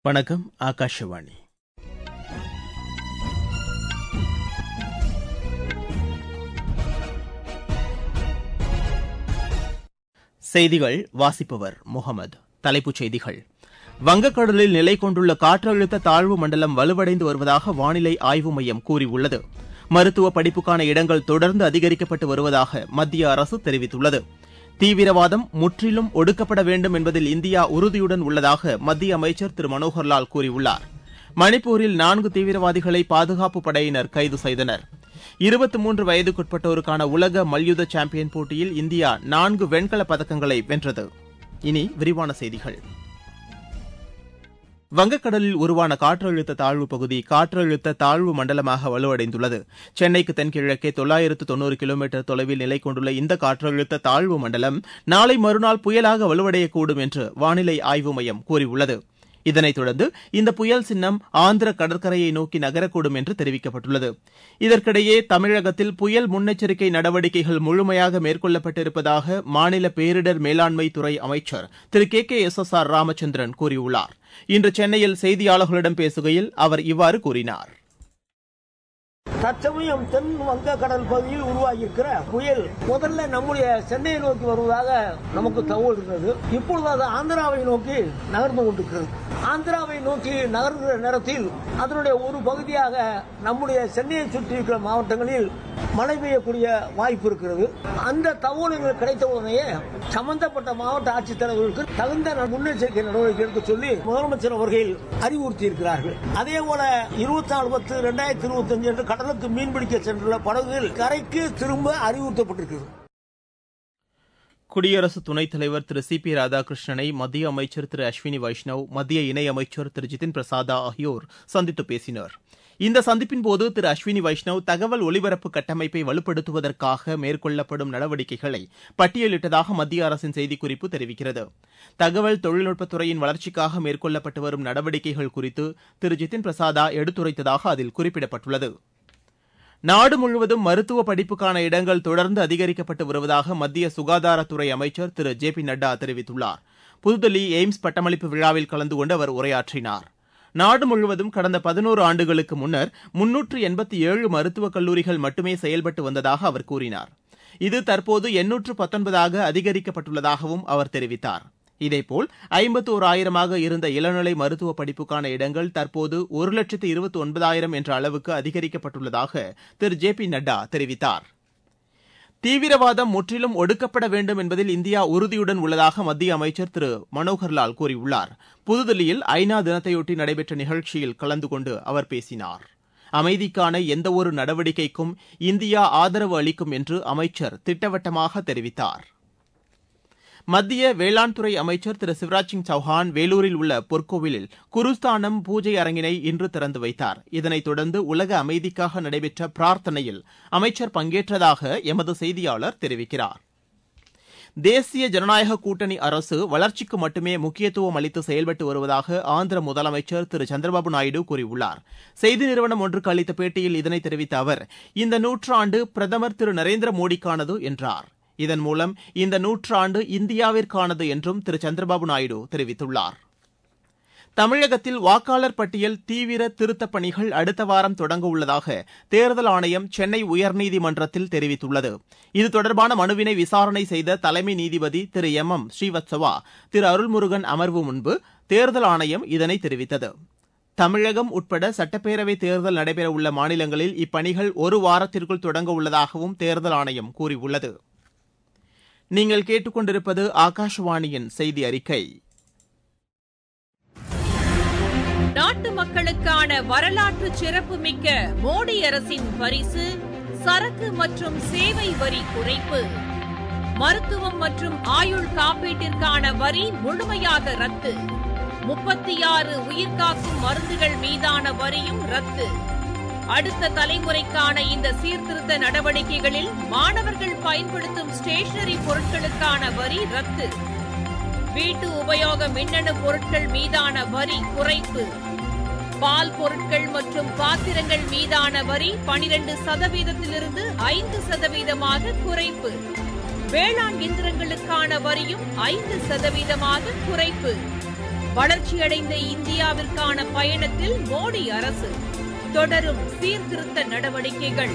வணக்கம் ஆகாஷவாணி செய்திகள் வாசிப்பவர் முகமது தலைப்புச் செய்திகள் வங்கக்கடலில் நிலை கொண்டுள்ள காற்றழுத்த தாழ்வு மண்டலம் வலுவடைந்து வருவதாக வானிலை ஆய்வு மையம் கூறியுள்ளது மருத்துவ படிப்புக்கான இடங்கள் தொடர்ந்து அதிகரிக்கப்பட்டு வருவதாக மத்திய அரசு தெரிவித்துள்ளது தீவிரவாதம் முற்றிலும் ஒடுக்கப்பட வேண்டும் என்பதில் இந்தியா உறுதியுடன் உள்ளதாக மத்திய அமைச்சர் திரு மனோகர்லால் கூறியுள்ளார் மணிப்பூரில் நான்கு தீவிரவாதிகளை பாதுகாப்பு படையினர் கைது செய்தனர் இருபத்தி மூன்று வயதுக்குட்பட்டோருக்கான உலக மல்யுத்த சாம்பியன் போட்டியில் இந்தியா நான்கு வெண்கலப் பதக்கங்களை வென்றது இனி விரிவான செய்திகள் வங்கக்கடலில் உருவான காற்றழுத்த தாழ்வு பகுதி காற்றழுத்த தாழ்வு மண்டலமாக வலுவடைந்துள்ளது சென்னைக்கு தென்கிழக்கே தொள்ளாயிரத்து தொன்னூறு கிலோமீட்டர் தொலைவில் நிலை கொண்டுள்ள இந்த காற்றழுத்த தாழ்வு மண்டலம் நாளை மறுநாள் புயலாக வலுவடையக்கூடும் என்று வானிலை ஆய்வு மையம் கூறியுள்ளது இதனைத் தொடர்ந்து இந்த புயல் சின்னம் ஆந்திர கடற்கரையை நோக்கி நகரக்கூடும் என்று தெரிவிக்கப்பட்டுள்ளது இதற்கிடையே தமிழகத்தில் புயல் முன்னெச்சரிக்கை நடவடிக்கைகள் முழுமையாக மேற்கொள்ளப்பட்டிருப்பதாக மாநில பேரிடர் மேலாண்மை துறை அமைச்சர் Thiru K K S S R Ramachandran கூறியுள்ளார் இன்று சென்னையில் செய்தியாளர்களிடம் பேசுகையில் அவர் இவ்வாறு கூறினார் தற்சமயம் தென் வங்க கடல் பகுதியில் உருவாகியிருக்கிற புயல் முதல்ல நம்முடைய சென்னையை நோக்கி வருவதாக நமக்கு தகவல் இருந்தது இப்பொழுது அது ஆந்திராவை நோக்கி நகர்ந்து கொண்டிருக்கிறது ஆந்திராவை நோக்கி நகர்கிற நேரத்தில் அதனுடைய ஒரு பகுதியாக நம்முடைய சென்னையை சுற்றி இருக்கிற மாவட்டங்களில் மழை பெய்யக்கூடிய வாய்ப்பு இருக்கிறது அந்த தகவல்கள் கிடைத்த உடனேயே சம்பந்தப்பட்ட மாவட்ட ஆட்சித்தலைவர்களுக்கு தகுந்த முன்னெச்சரிக்கை நடவடிக்கை எடுக்க சொல்லி முதலமைச்சர் அவர்கள் அறிவுறுத்தி இருக்கிறார்கள் அதே போல இருபத்தி நாலு பத்து இரண்டாயிரத்தி இருபத்தி அஞ்சு என்று கடலுக்கு மீன்பிடிக்க சென்றுள்ள படகுகள் கரைக்கு திரும்ப அறிவுறுத்தப்பட்டிருக்கிறது குடியரசு துணைத் தலைவர் திரு சி பி ராதாகிருஷ்ணனை மத்திய அமைச்சர் திரு அஸ்வினி வைஷ்ணவ் மத்திய இணையமைச்சர் திரு ஜிதின் பிரசாதா ஆகியோர் சந்தித்து பேசினர் இந்த சந்திப்பின்போது திரு அஸ்வினி வைஷ்ணவ் தகவல் ஒலிபரப்பு கட்டமைப்பை வலுப்படுத்துவதற்காக மேற்கொள்ளப்படும் நடவடிக்கைகளை பட்டியலிட்டதாக மத்திய அரசின் செய்திக்குறிப்பு தெரிவிக்கிறது தகவல் தொழில்நுட்பத்துறையின் வளர்ச்சிக்காக மேற்கொள்ளப்பட்டு வரும் நடவடிக்கைகள் குறித்து திரு ஜிதின் பிரசாதா எடுத்துரைத்ததாக அதில் குறிப்பிடப்பட்டுள்ளது நாடு முழுவதும் மருத்துவ படிப்புக்கான இடங்கள் தொடர்ந்து அதிகரிக்கப்பட்டு வருவதாக மத்திய சுகாதாரத்துறை அமைச்சர் திரு ஜே பி நட்டா தெரிவித்துள்ளார் புதுதில்லி எய்ம்ஸ் பட்டமளிப்பு விழாவில் கலந்து கொண்டு அவர் உரையாற்றினார் நாடு முழுவதும் கடந்த பதினோரு ஆண்டுகளுக்கு முன்னர் முன்னூற்று எண்பத்தி ஏழு மருத்துவக் கல்லூரிகள் மட்டுமே செயல்பட்டு வந்ததாக அவர் கூறினார் இது தற்போது எண்ணூற்று பத்தொன்பதாக அதிகரிக்கப்பட்டுள்ளதாகவும் அவர் தெரிவித்தார் இதேபோல் ஐம்பத்தோராயிரமாக இருந்த இளநிலை மருத்துவ படிப்புக்கான இடங்கள் தற்போது ஒரு லட்சத்து இருபத்தி ஒன்பதாயிரம் என்ற அளவுக்கு அதிகரிக்கப்பட்டுள்ளதாக திரு ஜே பி நட்டா தெரிவித்தார் தீவிரவாதம் முற்றிலும் ஒடுக்கப்பட வேண்டும் என்பதில் இந்தியா உறுதியுடன் உள்ளதாக மத்திய அமைச்சர் திரு மனோகர்லால் கூறியுள்ளார் புதுதில்லியில் ஐநா தினத்தையொட்டி நடைபெற்ற நிகழ்ச்சியில் கலந்து கொண்டு அவர் பேசினார் அமைதிக்கான எந்தவொரு நடவடிக்கைக்கும் இந்தியா ஆதரவு அளிக்கும் என்று அமைச்சர் திட்டவட்டமாக தெரிவித்தார் மத்திய வேளாண் துறை அமைச்சர் திரு சிவராஜ் சிங் சௌஹான் வேலூரில் உள்ள பொற்கோவிலில் குருஸ்தானம் பூஜை அரங்கினை இன்று திறந்து வைத்தார் இதனைத் தொடர்ந்து உலக அமைதிக்காக நடைபெற்ற பிரார்த்தனையில் அமைச்சர் பங்கேற்றதாக எமது செய்தியாளர் தெரிவிக்கிறார் தேசிய ஜனநாயக கூட்டணி அரசு வளர்ச்சிக்கு மட்டுமே முக்கியத்துவம் அளித்து செயல்பட்டு வருவதாக ஆந்திர முதலமைச்சர் திரு சந்திரபாபு நாயுடு கூறியுள்ளார் செய்தி நிறுவனம் ஒன்றுக்கு அளித்த பேட்டியில் இதனை தெரிவித்த அவர் இந்த நூற்றாண்டு பிரதமர் திரு நரேந்திர மோடிக்கானது என்றார் இதன் மூலம் இந்த நூற்றாண்டு இந்தியாவிற்கானது என்றும் திரு சந்திரபாபு நாயுடு தெரிவித்துள்ளார் தமிழகத்தில் வாக்காளர் பட்டியல் தீவிர திருத்தப் பணிகள் அடுத்த வாரம் தொடங்க உள்ளதாக தேர்தல் ஆணையம் சென்னை உயர்நீதிமன்றத்தில் தெரிவித்துள்ளது இது தொடர்பான மனுவினை விசாரணை செய்த தலைமை நீதிபதி திரு எம் எம் ஸ்ரீவத்சவா திரு அருள்முருகன் அமர்வு முன்பு தேர்தல் ஆணையம் இதனை தெரிவித்தது தமிழகம் உட்பட சட்டப்பேரவை தேர்தல் நடைபெறவுள்ள மாநிலங்களில் இப்பணிகள் ஒரு வாரத்திற்குள் தொடங்க உள்ளதாகவும் தேர்தல் ஆணையம் கூறியுள்ளது நீங்கள் கேட்டுக்கொண்டிருப்பது ஆகாஷவாணியின் செய்தி அறிக்கை நாட்டு மக்களுக்கான வரலாற்று சிறப்புமிக்க மோடி அரசின் பரிசு சரக்கு மற்றும் சேவை வரி குறைப்பு மருத்துவம் மற்றும் ஆயுள் காப்பீட்டிற்கான வரி முழுமையாக ரத்து முப்பத்தி ஆறு உயிர்காக்கும் மருந்துகள் மீதான வரியும் ரத்து அடுத்த தலைமுறைக்கான இந்த சீர்திருத்த நடவடிக்கைகளில் மாணவர்கள் பயன்படுத்தும் ஸ்டேஷனரி பொருட்களுக்கான வரி ரத்து வீட்டு உபயோக மின்னணு பொருட்கள் மீதான வரி குறைப்பு பால் பொருட்கள் மற்றும் பாத்திரங்கள் மீதான வரி பனிரெண்டு சதவீதத்திலிருந்து ஐந்து சதவீதமாக குறைப்பு வேளாண் இயந்திரங்களுக்கான வரியும் ஐந்து சதவீதமாக குறைப்பு வளர்ச்சியடைந்த இந்தியாவிற்கான பயணத்தில் மோடி அரசு தொடரும் சீர்திருத்த நடவடிக்கைகள்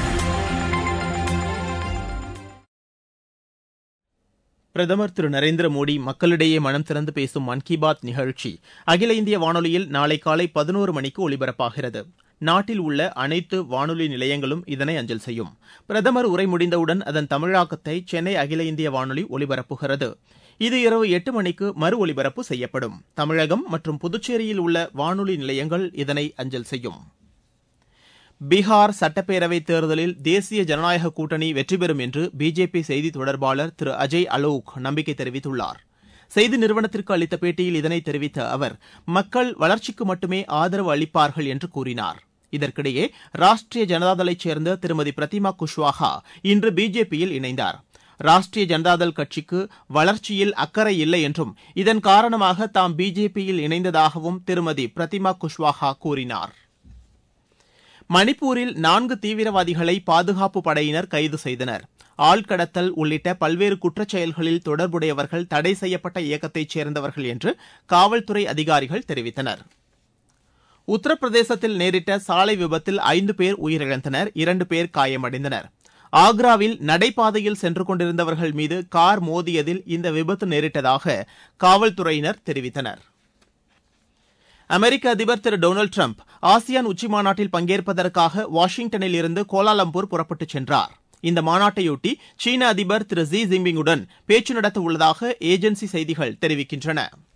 பிரதமர் திரு நரேந்திர மோடி மக்களிடையே மனம் திறந்து பேசும் மன் கி பாத் நிகழ்ச்சி அகில இந்திய வானொலியில் நாளை காலை பதினோரு மணிக்கு ஒலிபரப்பாகிறது நாட்டில் உள்ள அனைத்து வானொலி நிலையங்களும் இதனை அஞ்சல் செய்யும் பிரதமர் உரை முடிந்தவுடன் அதன் தமிழாக்கத்தை சென்னை அகில இந்திய வானொலி ஒலிபரப்புகிறது இது இரவு எட்டு மணிக்கு மறு ஒலிபரப்பு செய்யப்படும் தமிழகம் மற்றும் புதுச்சேரியில் உள்ள வானொலி நிலையங்கள் இதனை அஞ்சல் செய்யும் பீகார் சட்டப்பேரவைத் தேர்தலில் தேசிய ஜனநாயக கூட்டணி வெற்றி பெறும் என்று பிஜேபி செய்தி தொடர்பாளர் திரு அஜய் அலோக் நம்பிக்கை தெரிவித்துள்ளார் செய்தி நிறுவனத்திற்கு அளித்த பேட்டியில் இதனை தெரிவித்த அவர் மக்கள் வளர்ச்சிக்கு மட்டுமே ஆதரவு அளிப்பார்கள் என்று கூறினார் இதற்கிடையே ராஷ்டிரிய ஜனதாதளைச் சேர்ந்த திருமதி பிரதிமா குஷ்வாஹா இன்று பிஜேபியில் இணைந்தார் ராஷ்டிரிய ஜனதாதள் கட்சிக்கு வளர்ச்சியில் அக்கறை இல்லை என்றும் இதன் காரணமாக தாம் பிஜேபியில் இணைந்ததாகவும் திருமதி பிரதிமா குஷ்வாஹா கூறினார் மணிப்பூரில் நான்கு தீவிரவாதிகளை பாதுகாப்பு படையினர் கைது செய்தனர் ஆள்கடத்தல் உள்ளிட்ட பல்வேறு குற்றச் செயல்களில் தொடர்புடையவர்கள் தடை செய்யப்பட்ட இயக்கத்தைச் சேர்ந்தவர்கள் என்று காவல்துறை அதிகாரிகள் தெரிவித்தனர் உத்தரப்பிரதேசத்தில் நேரிட்ட சாலை விபத்தில் ஐந்து பேர் உயிரிழந்தனர் இரண்டு பேர் காயமடைந்தனர் ஆக்ராவில் நடைபாதையில் சென்று கொண்டிருந்தவர்கள் மீது கார் மோதியதில் இந்த விபத்து நேரிட்டதாக காவல்துறையினர் தெரிவித்தனர் அமெரிக்க அதிபர் திரு டொனால்டு டிரம்ப் ஆசியான் உச்சிமாநாட்டில் பங்கேற்பதற்காக வாஷிங்டனில் இருந்து கோலாலம்பூர் புறப்பட்டுச் சென்றார் இந்த மாநாட்டையொட்டி சீன அதிபர் திரு ஜி ஜின்பிங்குடன் பேச்சு நடத்த உள்ளதாக ஏஜென்சி செய்திகள் தெரிவிக்கின்றன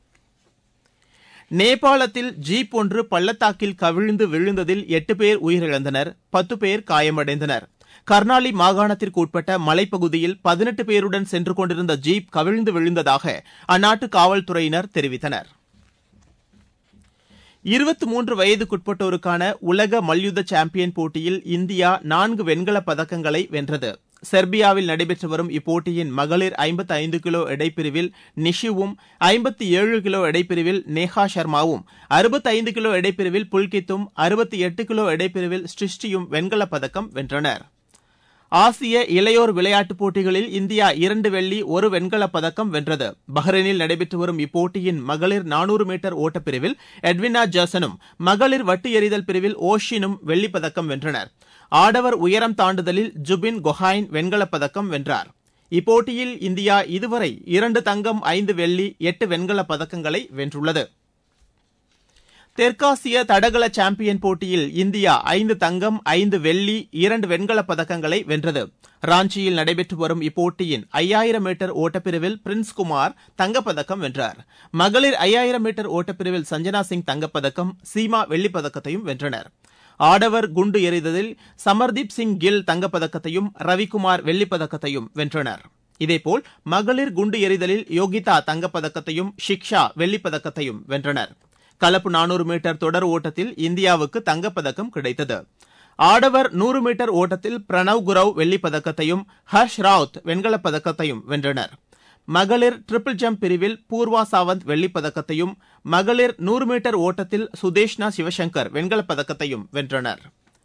நேபாளத்தில் ஜீப் ஒன்று பள்ளத்தாக்கில் கவிழ்ந்து விழுந்ததில் எட்டு பேர் உயிரிழந்தனர் பத்து பேர் காயமடைந்தனர் கர்னாலி மாகாணத்திற்கு உட்பட்ட மலைப்பகுதியில் பதினெட்டு பேருடன் சென்று கொண்டிருந்த ஜீப் கவிழ்ந்து விழுந்ததாக அந்நாட்டு காவல்துறையினர் தெரிவித்தனர் இருபத்தி மூன்று வயதுக்குட்பட்டோருக்கான உலக மல்யுத்த சாம்பியன் போட்டியில் இந்தியா நான்கு வெண்கலப் பதக்கங்களை வென்றது செர்பியாவில் நடைபெற்று வரும் இப்போட்டியின் மகளிர் ஐம்பத்தி ஐந்து கிலோ எடைப்பிரிவில் நிஷிவும் ஐம்பத்தி ஏழு கிலோ எடைப்பிரிவில் நேஹா சர்மாவும் அறுபத்தி ஐந்து கிலோ எடைப்பிரிவில் புல்கித்தும் அறுபத்தி எட்டு கிலோ எடைப்பிரிவில் ஸ்ருஷ்டியும் வெண்கலப் பதக்கம் வென்றனர் ஆசிய இளையோர் விளையாட்டுப் போட்டிகளில் இந்தியா இரண்டு வெள்ளி ஒரு வெண்கலப் பதக்கம் வென்றது பஹ்ரைனில் நடைபெற்று வரும் இப்போட்டியின் மகளிர் நானூறு மீட்டர் ஓட்டப்பிரிவில் எட்வினா ஜாசனும் மகளிர் வட்டு எறிதல் பிரிவில் ஓஷினும் வெள்ளிப் பதக்கம் வென்றனர் ஆடவர் உயரம் தாண்டுதலில் ஜுபின் கொஹாயின் வெண்கலப் பதக்கம் வென்றார் இப்போட்டியில் இந்தியா இதுவரை இரண்டு தங்கம் ஐந்து வெள்ளி எட்டு வெண்கலப் பதக்கங்களை வென்றுள்ளது தெற்காசிய தடகள சாம்பியன் போட்டியில் இந்தியா ஐந்து தங்கம் ஐந்து வெள்ளி இரண்டு வெண்கலப் பதக்கங்களை வென்றது ராஞ்சியில் நடைபெற்று வரும் இப்போட்டியின் ஐயாயிரம் மீட்டர் ஓட்டப்பிரிவில் பிரின்ஸ் குமார் தங்கப்பதக்கம் வென்றார் மகளிர் ஐயாயிரம் மீட்டர் ஓட்டப்பிரிவில் சஞ்சனா சிங் தங்கப்பதக்கம் சீமா வெள்ளிப் பதக்கத்தையும் வென்றனர் ஆடவர் குண்டு எறிதலில் சமர்தீப் சிங் கில் தங்கப்பதக்கத்தையும் ரவிக்குமார் வெள்ளிப் பதக்கத்தையும் வென்றனர் இதேபோல் மகளிர் குண்டு எறிதலில் யோகிதா தங்கப்பதக்கத்தையும் ஷிக்ஷா வெள்ளிப் பதக்கத்தையும் வென்றனர் கலப்பு நானூறு மீட்டர் தொடர் ஓட்டத்தில் இந்தியாவுக்கு தங்கப்பதக்கம் கிடைத்தது ஆடவர் நூறு மீட்டர் ஓட்டத்தில் பிரணவ் குரவ் வெள்ளிப் பதக்கத்தையும் ஹர்ஷ் ராவத் வெண்கலப் பதக்கத்தையும் வென்றனர் மகளிர் ட்ரிபிள் ஜம்ப் பிரிவில் பூர்வா சாவந்த் வெள்ளிப் பதக்கத்தையும் மகளிர் நூறு மீட்டர் ஓட்டத்தில் சுதேஷ்னா சிவசங்கர் வெண்கலப் பதக்கத்தையும் வென்றனர்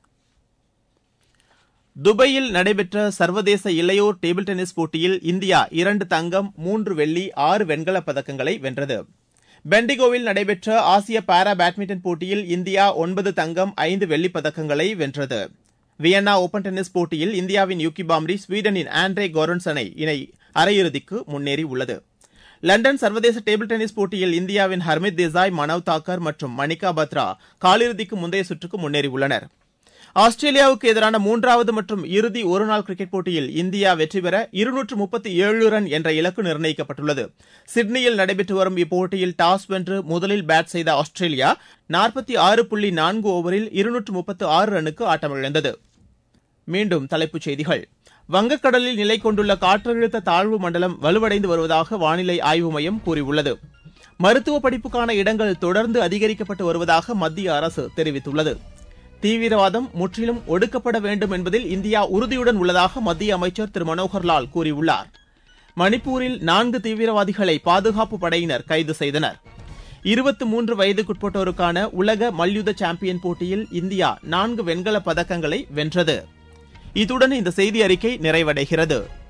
துபாயில் நடைபெற்ற சர்வதேச இளையோர் டேபிள் டென்னிஸ் போட்டியில் இந்தியா இரண்டு தங்கம் மூன்று வெள்ளி ஆறு வெண்கலப் பதக்கங்களை வென்றது பெண்டிகோவில் நடைபெற்ற ஆசிய பாரா பேட்மிண்டன் போட்டியில் இந்தியா ஒன்பது தங்கம் ஐந்து வெள்ளிப் பதக்கங்களை வென்றது வியன்னா ஓபன் டென்னிஸ் போட்டியில் இந்தியாவின் யூகி பாம்ரி ஸ்வீடனின் ஆண்ட்ரே கோரன்சனை இணை அரையிறுதிக்கு முன்னேறியுள்ளது லண்டன் சர்வதேச டேபிள் டென்னிஸ் போட்டியில் இந்தியாவின் ஹர்மித் தேசாய் மனவ் தாக்கர் மற்றும் மணிகா பத்ரா காலிறுதிக்கு முந்தைய சுற்றுக்கு முன்னேறியுள்ளனர் ஆஸ்திரேலியாவுக்கு எதிரான மூன்றாவது மற்றும் இறுதி ஒருநாள் கிரிக்கெட் போட்டியில் இந்தியா வெற்றி பெற இருநூற்று முப்பத்தி ஏழு ரன் என்ற இலக்கு நிர்ணயிக்கப்பட்டுள்ளது சிட்னியில் நடைபெற்று வரும் இப்போட்டியில் டாஸ் வென்று முதலில் பேட் செய்த ஆஸ்திரேலியா நாற்பத்தி ஆறு புள்ளி நான்கு ஓவரில் இருநூற்று முப்பத்து ஆறு ரன்னுக்கு ஆட்டமிழந்தது மீண்டும் தலைப்புச் செய்திகள் வங்கக்கடலில் நிலை கொண்டுள்ள காற்றழுத்த தாழ்வு மண்டலம் வலுவடைந்து வருவதாக வானிலை ஆய்வு மையம் கூறியுள்ளது மருத்துவ படிப்புக்கான இடங்கள் தொடர்ந்து அதிகரிக்கப்பட்டு வருவதாக மத்திய அரசு தெரிவித்துள்ளது தீவிரவாதம் முற்றிலும் ஒடுக்கப்பட வேண்டும் என்பதில் இந்தியா உறுதியுடன் உள்ளதாக மத்திய அமைச்சர் திரு மனோகர் லால் கூறியுள்ளார் மணிப்பூரில் நான்கு தீவிரவாதிகளை பாதுகாப்பு படையினர் கைது செய்தனர் இருபத்தி மூன்று வயதுக்குட்பட்டோருக்கான உலக மல்யுத்த சாம்பியன் போட்டியில் இந்தியா நான்கு வெண்கலப் பதக்கங்களை வென்றது இத்துடன் இந்த செய்தி அறிக்கை நிறைவடைகிறது